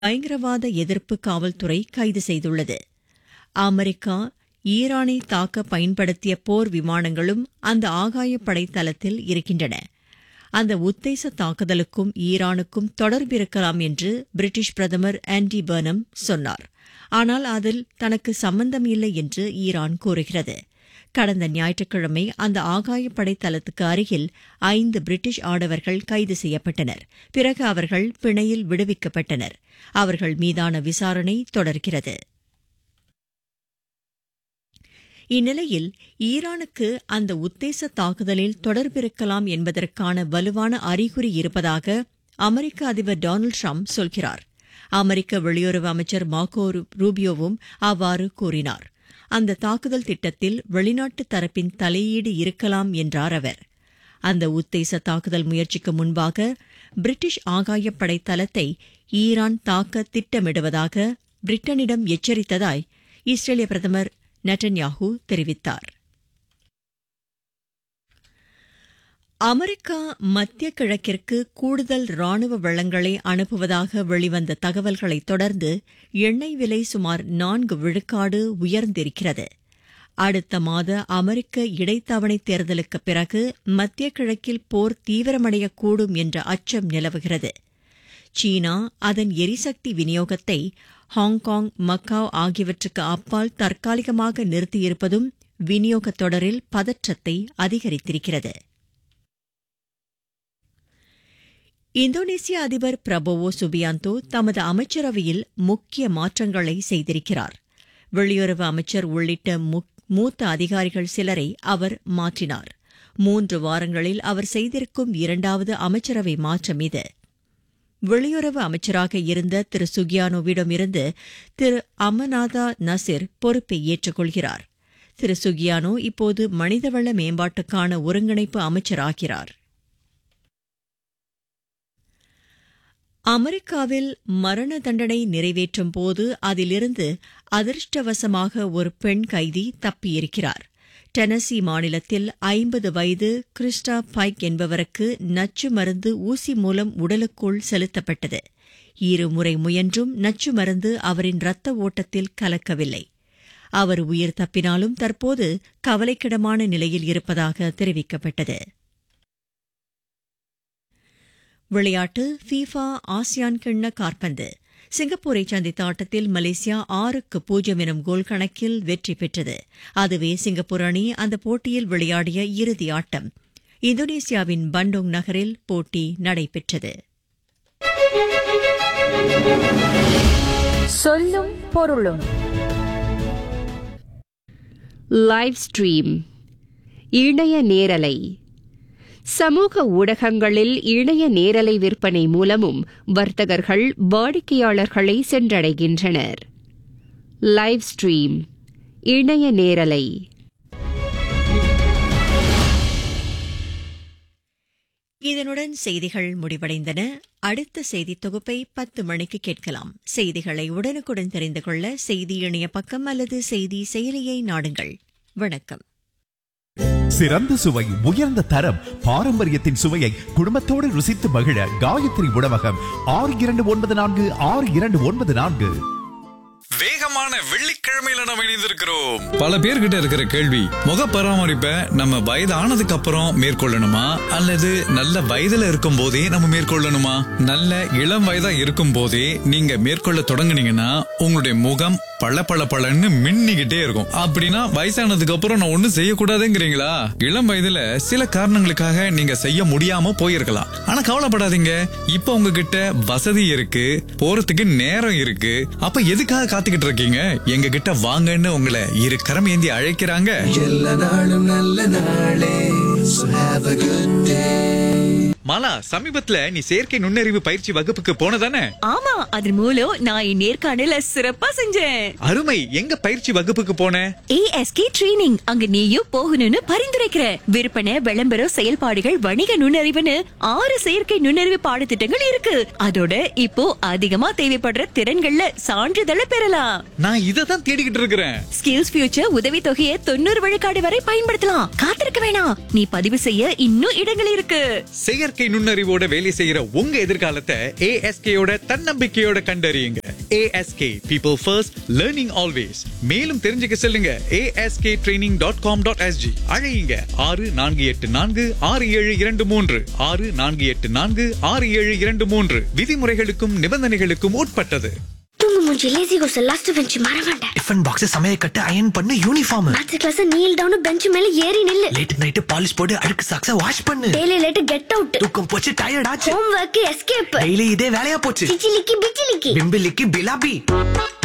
பயங்கரவாத எதிர்ப்பு காவல்துறை கைது செய்துள்ளது அமெரிக்கா ஈரானை தாக்க பயன்படுத்திய போர் விமானங்களும் அந்த ஆகாயப்படை தளத்தில் இருக்கின்றன அந்த உத்தேச தாக்குதலுக்கும் ஈரானுக்கும் தொடர்பிருக்கலாம் என்று பிரிட்டிஷ் பிரதமர் ஆண்டி பர்னம் சொன்னார் ஆனால் அதில் தனக்கு சம்பந்தம் இல்லை என்று ஈரான் கூறுகிறது கடந்த ஞாயிற்றுக்கிழமை அந்த ஆகாயப்படை தளத்துக்கு அருகில் ஐந்து பிரிட்டிஷ் ஆடவர்கள் கைது செய்யப்பட்டனர் பிறகு அவர்கள் பிணையில் விடுவிக்கப்பட்டனர் அவர்கள் மீதான விசாரணை தொடர்கிறது இந்நிலையில் ஈரானுக்கு அந்த உத்தேச தாக்குதலில் தொடர்பிருக்கலாம் என்பதற்கான வலுவான அறிகுறி இருப்பதாக அமெரிக்க அதிபர் டொனால்டு ட்ரம்ப் சொல்கிறார் அமெரிக்க வெளியுறவு அமைச்சர் மார்கோ ரூபியோவும் அவ்வாறு கூறினார் அந்த தாக்குதல் திட்டத்தில் வெளிநாட்டு தரப்பின் தலையீடு இருக்கலாம் என்றார் அவர் அந்த உத்தேச தாக்குதல் முயற்சிக்கு முன்பாக பிரிட்டிஷ் ஆகாயப்படை தளத்தை ஈரான் தாக்க திட்டமிடுவதாக பிரிட்டனிடம் எச்சரித்ததாய் இஸ்ரேலிய பிரதமர் நெட்டன்யாஹூ தெரிவித்தார் அமெரிக்கா மத்திய கிழக்கிற்கு கூடுதல் ராணுவ வளங்களை அனுப்புவதாக வெளிவந்த தகவல்களைத் தொடர்ந்து எண்ணெய் விலை சுமார் நான்கு விழுக்காடு உயர்ந்திருக்கிறது அடுத்த மாத அமெரிக்க இடைத்தவணை தேர்தலுக்குப் பிறகு மத்திய கிழக்கில் போர் தீவிரமடையக்கூடும் என்ற அச்சம் நிலவுகிறது சீனா அதன் எரிசக்தி விநியோகத்தை ஹாங்காங் மக்காவ் ஆகியவற்றுக்கு அப்பால் தற்காலிகமாக நிறுத்தியிருப்பதும் விநியோகத் தொடரில் பதற்றத்தை அதிகரித்திருக்கிறது இந்தோனேசிய அதிபர் பிரபோவோ சுபியாந்தோ தமது அமைச்சரவையில் முக்கிய மாற்றங்களை செய்திருக்கிறார் வெளியுறவு அமைச்சர் உள்ளிட்ட மூத்த அதிகாரிகள் சிலரை அவர் மாற்றினார் மூன்று வாரங்களில் அவர் செய்திருக்கும் இரண்டாவது அமைச்சரவை மாற்றம் இது வெளியுறவு அமைச்சராக இருந்த திரு சுகியானோவிடமிருந்து திரு அமநாதா நசிர் பொறுப்பை ஏற்றுக்கொள்கிறார் திரு சுகியானோ இப்போது மனிதவள மேம்பாட்டுக்கான ஒருங்கிணைப்பு அமைச்சராகிறார் அமெரிக்காவில் மரண தண்டனை நிறைவேற்றும் போது அதிலிருந்து அதிர்ஷ்டவசமாக ஒரு பெண் கைதி தப்பியிருக்கிறார் டெனசி மாநிலத்தில் ஐம்பது வயது கிறிஸ்டா பைக் என்பவருக்கு நச்சு மருந்து ஊசி மூலம் உடலுக்குள் செலுத்தப்பட்டது இருமுறை முயன்றும் நச்சு மருந்து அவரின் இரத்த ஓட்டத்தில் கலக்கவில்லை அவர் உயிர் தப்பினாலும் தற்போது கவலைக்கிடமான நிலையில் இருப்பதாக தெரிவிக்கப்பட்டது விளையாட்டு ஃபீஃபா ஆசியான் கிண்ண காற்பந்து சிங்கப்பூரை சந்தித்த ஆட்டத்தில் மலேசியா ஆறுக்கு பூஜ்ஜியம் எனும் கோல் கணக்கில் வெற்றி பெற்றது அதுவே சிங்கப்பூர் அணி அந்த போட்டியில் விளையாடிய இறுதி ஆட்டம் இந்தோனேசியாவின் பண்டோங் நகரில் போட்டி நடைபெற்றது சொல்லும் பொருளும் லைவ் ஸ்ட்ரீம் இணைய நேரலை சமூக ஊடகங்களில் இணைய நேரலை விற்பனை மூலமும் வர்த்தகர்கள் வாடிக்கையாளர்களை சென்றடைகின்றனர் லைவ் ஸ்ட்ரீம் இணைய நேரலை இதனுடன் செய்திகள் முடிவடைந்தன அடுத்த செய்தி தொகுப்பை பத்து மணிக்கு கேட்கலாம் செய்திகளை உடனுக்குடன் தெரிந்து கொள்ள செய்தி இணைய பக்கம் அல்லது செய்தி செயலியை நாடுங்கள் வணக்கம் சிறந்த சுவை உயர்ந்த தரம் பாரம்பரியத்தின் சுவையை குடும்பத்தோடு ருசித்து மகிழ காயத்ரி உணவகம் ஆறு இரண்டு ஒன்பது நான்கு ஆறு இரண்டு ஒன்பது நான்கு வேகமான வெள்ளிக்கிழமையில நம்ம இணைந்திருக்கிறோம் பல பேர்கிட்ட இருக்கிற கேள்வி முக பராமரிப்பை நம்ம வயதானதுக்கு அப்புறம் மேற்கொள்ளணுமா அல்லது நல்ல வயதுல இருக்கும் போதே நம்ம மேற்கொள்ளணுமா நல்ல இளம் வயதா இருக்கும் போதே நீங்க மேற்கொள்ள தொடங்குனீங்கன்னா உங்களுடைய முகம் பள பள பளன்னு மின்னிக்கிட்டே இருக்கும் அப்படின்னா வயசானதுக்கு அப்புறம் நான் ஒண்ணும் செய்யக்கூடாதுங்கிறீங்களா இளம் வயதுல சில காரணங்களுக்காக நீங்க செய்ய முடியாம போயிருக்கலாம் ஆனா கவலைப்படாதீங்க இப்ப உங்ககிட்ட வசதி இருக்கு போறதுக்கு நேரம் இருக்கு அப்ப எதுக்காக காத்துக்கிட்டு இருக்கீங்க எங்க கிட்ட வாங்கன்னு உங்களை இரு கரம் ஏந்தி அழைக்கிறாங்க எல்லா நாளும் நல்ல நாளே So have a good day Mala சமீபத்துல நீ செயற்கை நுண்ணறிவு பயிற்சி வகுப்புக்கு போனதானே ஆமா அதன் மூலம் நான் என் நேர்காணல சிறப்பா செஞ்சேன் அருமை எங்க பயிற்சி வகுப்புக்கு போன ஏஎஸ்கே ட்ரெய்னிங் அங்க நீயும் போகணும்னு பரிந்துரைக்கிற விற்பனை விளம்பரம் செயல்பாடுகள் வணிக நுண்ணறிவுன்னு ஆறு செயற்கை நுண்ணறிவு பாடத்திட்டங்கள் இருக்கு அதோட இப்போ அதிகமா தேவைப்படுற திறன்கள்ல சான்றிதழை பெறலாம் நான் இதை தான் தேடிக்கிட்டு இருக்கிறேன் ஸ்கில்ஸ் ஃபியூச்சர் உதவி தொகையை தொண்ணூறு விழுக்காடு வரை பயன்படுத்தலாம் காத்திருக்க வேணாம் நீ பதிவு செய்ய இன்னும் இடங்கள் இருக்கு செயற் செயற்கை நுண்ணறிவோட வேலை செய்யற உங்க எதிர்காலத்தை ஏஎஸ்கேயோட தன்னம்பிக்கையோட கண்டறியுங்க ASK people first learning always மேலும் தெரிஞ்சுக்க செல்லுங்க ASK training dot com dot SG அழையுங்க ஆறு நான்கு எட்டு நான்கு ஆறு ஏழு இரண்டு மூன்று ஆறு நான்கு எட்டு நான்கு ஆறு ஏழு இரண்டு மூன்று விதிமுறைகளுக்கும் நிபந்தனைகளுக்கும் உட்பட்டது தூங்கு மூஞ்சி லேசி கோஸ் லாஸ்ட் பெஞ்ச் மறவேண்டேன் டிஃபன் பாக்ஸ் சமைய கட்டு அயன் பண்ணு யூனிஃபார்ம் அடுத்த கிளாஸ் நீல் டவுன் பெஞ்ச் மேல ஏறி நில்லு லேட் நைட் பாலிஷ் போட்டு அழுக்கு சாக்ஸ வாஷ் பண்ணு டெய்லி லேட் கெட் அவுட் தூக்கம் போச்சு டயர்ட் ஆச்சு ஹோம் ஒர்க் எஸ்கேப் டெய்லி இதே வேலையா போச்சு சிச்சிலிக்கி பிச்சிலிக்கி பிம்பிலிக்கு பிலாபி